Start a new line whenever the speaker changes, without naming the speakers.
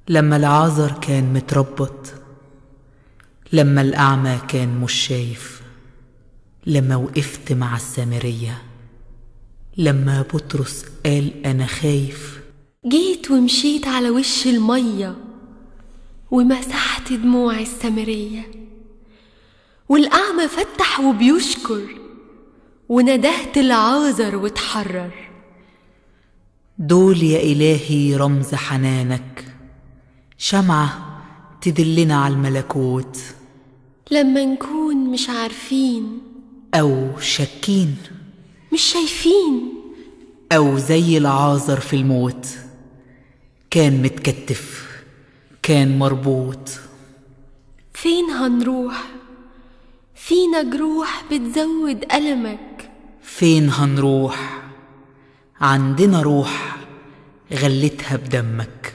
لما العازر كان متربط لما الأعمى كان مش شايف لما وقفت مع السامرية لما بطرس قال أنا خايف
جيت ومشيت على وش المية ومسحت دموع السامرية والأعمى فتح وبيشكر وندهت العازر واتحرر
دول يا إلهي رمز حنانك شمعة تدلنا على الملكوت
لما نكون مش عارفين
أو شاكين
مش شايفين
أو زي العازر في الموت كان متكتف كان مربوط
فين هنروح فينا جروح بتزود ألمك
فين هنروح عندنا روح غلتها بدمك